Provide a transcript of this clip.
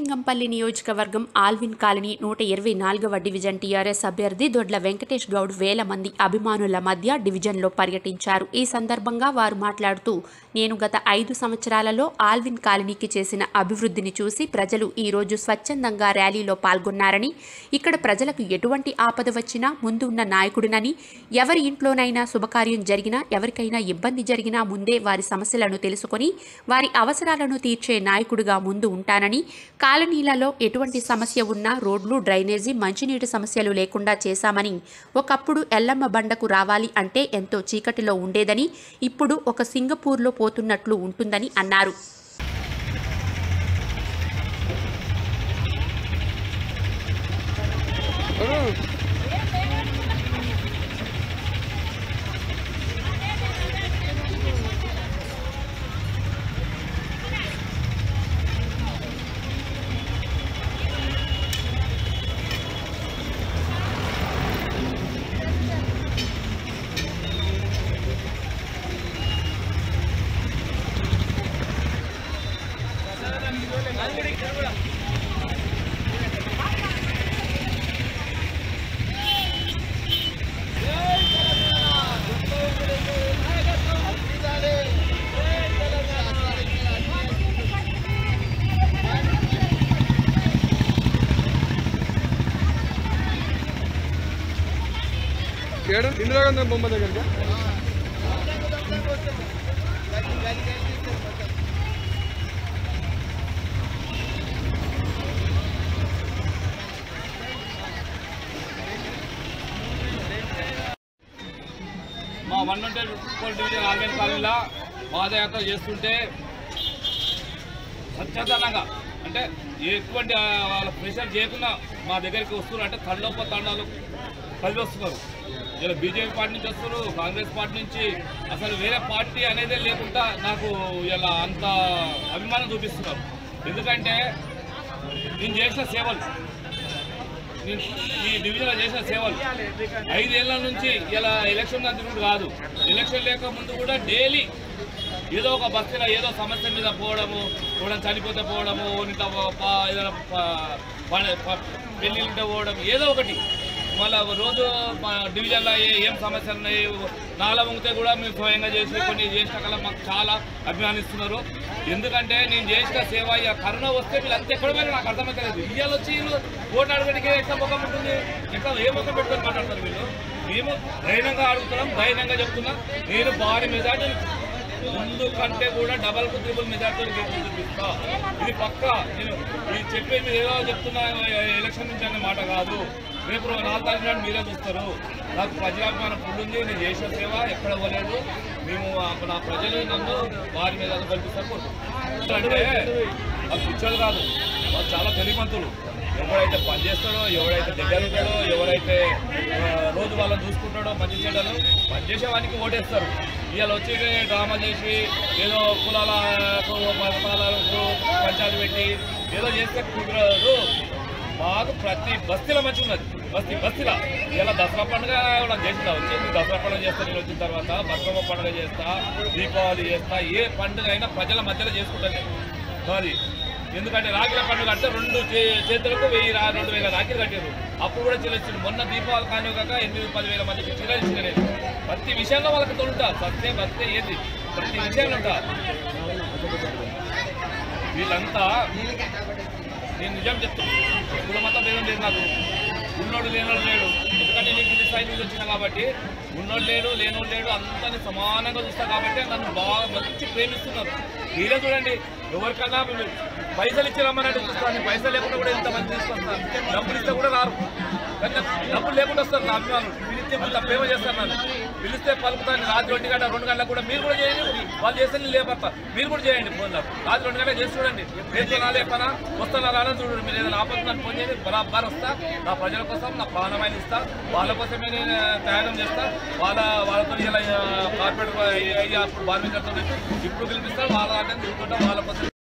శేరిలింగంపల్లి నియోజకవర్గం Alvin colony నూట ఇరవై నాలుగవ డివిజన్ టీఆర్ఎస్ అభ్యర్థి దొడ్ల వెంకటేష్ గౌడ్ వేల మంది అభిమానుల మధ్య డివిజన్లో పర్యటించారు ఈ సందర్భంగా వారు మాట్లాడుతూ నేను గత ఐదు సంవత్సరాలలో ఆల్విన్ కాలనీకి చేసిన అభివృద్ధిని చూసి ప్రజలు ఈ రోజు స్వచ్ఛందంగా ర్యాలీలో పాల్గొన్నారని ఇక్కడ ప్రజలకు ఎటువంటి ఆపద వచ్చినా ముందు ఉన్న నాయకుడినని ఎవరి ఇంట్లోనైనా శుభకార్యం జరిగినా ఎవరికైనా ఇబ్బంది జరిగినా ముందే వారి సమస్యలను తెలుసుకొని వారి అవసరాలను తీర్చే నాయకుడిగా ముందు ఉంటానని కాలనీలలో ఎటువంటి సమస్య ఉన్నా రోడ్లు డ్రైనేజీ మంచినీటి సమస్యలు లేకుండా చేశామని ఒకప్పుడు ఎల్లమ్మ బండకు రావాలి అంటే ఎంతో చీకటిలో ఉండేదని ఇప్పుడు ఒక సింగపూర్లో పోతున్నట్లు ఉంటుందని అన్నారు ఏడు ఇందిరాగాంధీ బొమ్మ దగ్గరికి మా one hundred four division organ కాలనీలో పాదయాత్ర చేస్తుంటే స్వచ్ఛందంగా అంటే ఎటువంటి ఆ, వాళ్ళ ప్రెషర్ చేయకుండా మా దగ్గరికి వస్తున్నారు అంటే తండోప తండాలు కలిసి వస్తున్నారు ఇలా బీజేపీ పార్టీ నుంచి వస్తున్నారు కాంగ్రెస్ పార్టీ నుంచి అసలు వేరే పార్టీ అనేదే లేకుండా నాకు ఇలా అంత అభిమానం చూపిస్తున్నారు ఎందుకంటే నేను చేసిన సేవలు నేను ఈ డివిజన్లో చేసిన సేవలు ఐదేళ్ల నుంచి ఇలా ఎలక్షన్ తిరుగుడు కాదు ఎలక్షన్ లేక ముందు కూడా డైలీ ఏదో ఒక బస్సులో ఏదో సమస్య మీద పోవడము పోవడం చనిపోతే పోవడము ఇంత ప- ఏదైనా ప- ప- ప- పెళ్ళిళ్ళంటే పోవడం ఏదో ఒకటి మళ్ళీ రోజు మా డివిజన్లో ఏ- ఏం సమస్యలు ఉన్నాయి నాలా వంగితే కూడా మేము స్వయంగా చేసి కొన్ని చేసిన కల్లా మాకు చాలా అభిమానిస్తున్నారు ఎందుకంటే నేను చేసిన సేవ ఇక కరోనా వస్తే వీళ్ళంతా ఎక్కడ పోయినా నాకు అర్థమవుతలేదు ఇవాళ వచ్చి వీళ్ళు ఓటు అడగడానికి ఎట్లా ముఖం ఉంటుంది ఎట్లా ఏ ముఖం పెట్టుకొని మాట్లాడతారు వీళ్ళు మేము ధైర్యంగా అడుగుతున్నాం ధైర్యంగా చెప్తున్నాం నేను భారీ మెజార్టీ ముందు కంటే కూడా డబల్ కు త్రిబుల్ మెజార్టీ గెలిచి చూపిస్తా ఇది పక్క నేను ఈ చెప్పే మీరు ఏదో చెప్తున్నా ఎలక్షన్ నుంచి అనే మాట కాదు రేపు నాలుగు తారీఖు నాడు మీరే చూస్తారు నాకు ప్రజాభిమానం ఫుల్ ఉంది నేను చేసిన సేవ ఎక్కడ పోలేదు మేము ఆ- నా ప్రజలు నన్ను వారి మీద కల్పిస్తారు అంటే అది పిచ్చోళ్ళు కాదు వాళ్ళు చాలా తెలివిమంతులు ఎవరైతే పని చేస్తాడో ఎవరైతే దగ్గర ఉంటాడో ఎవరైతే ఆ, రోజు వాళ్ళని చూసుకుంటాడో మంచి చెడ్డలు పని చేసే వానికి ఓటేస్తారు ఇవాళ వచ్చి డ్రామా చేసి ఏదో కులాలకు మతాలకు పంచాయతీ పెట్టి ఏదో చేస్తే కుదరదు మాకు ప్రతి బస్తీలో మంచి ఉన్నది బస్తీ బస్తీలో ఇలా దసరా పండుగ కూడా చేస్తా వచ్చి నేను దసరా పండుగ చేస్తా నేను వచ్చిన తర్వాత బతుకమ్మ పండుగ చేస్తా దీపావళి చేస్తా ఏ పండుగ అయినా ప్రజల మధ్యలో చేసుకుంటాను నేను. అది ఎందుకంటే రాఖీల పండుగ అంటే రెండు చే- చేతులకు వెయ్యి రా- రెండు వేల రాఖీలు కట్టారు అప్పుడు కూడా చెల్లించింది మొన్న దీపావళి కాను కాక ఎనిమిది పది వేల మందికి చీరలు ఇచ్చిన నేను ప్రతి విషయంలో వాళ్ళకి తొలుతా సత్తే బతికే ఏది ప్రతి విషయంలో ఉంటా వీళ్ళంతా నేను నిజం చెప్తున్నాను కుల మతం భేదం లేదు నాకు ఉన్నోడు లేనోడు లేడు ఎందుకంటే నేను కింది స్థాయి నుంచి వచ్చిన కాబట్టి ఉన్నోడు లేడు లేనోడు లేడు అందరినీ సమానంగా చూస్తా కాబట్టి నన్ను బాగా మంచి ప్రేమిస్తున్నారు మీరే చూడండి ఎవరికన్నా మీరు పైసలు ఇచ్చి రమ్మనంటే చూస్తాను పైసలు లేకుండా కూడా ఎంత మంది తీసుకొస్తాను డబ్బులు ఇస్తే కూడా రారు కానీ నాకు డబ్బులు లేకుండా వస్తారు నా అభిమానులు పిలిస్తే మళ్ళీ ప్రేమ చేస్తారు నన్ను పిలిస్తే పలుకుతాను రాత్రి ఒంటి గంట రెండు గంటలకు కూడా మీరు కూడా చేయండి వాళ్ళు చేస్తే నేను లేపడతా మీరు కూడా చేయండి ఫోన్ నాకు రాత్రి రెండు గంటలకు చేసి చూడండి రేపు నాలే ఎక్కనా వస్తానా రాలని చూడండి మీరు ఏదైనా ఆపద నన్ను ఫోన్ చేయండి బరాబర్ వస్తా నా ప్రజల కోసం నా ప్రాణమైన ఇస్తా వాళ్ళ కోసమే నేను త్యాగం చేస్తా వాళ్ళ వాళ్ళతో ఇలా కార్పొరేట్ అప్పుడు బార్మికర్తో ఇప్పుడు గెలిపిస్తారు వాళ్ళ అంటే తిరుగుతుంటా వాళ్ళ కోసం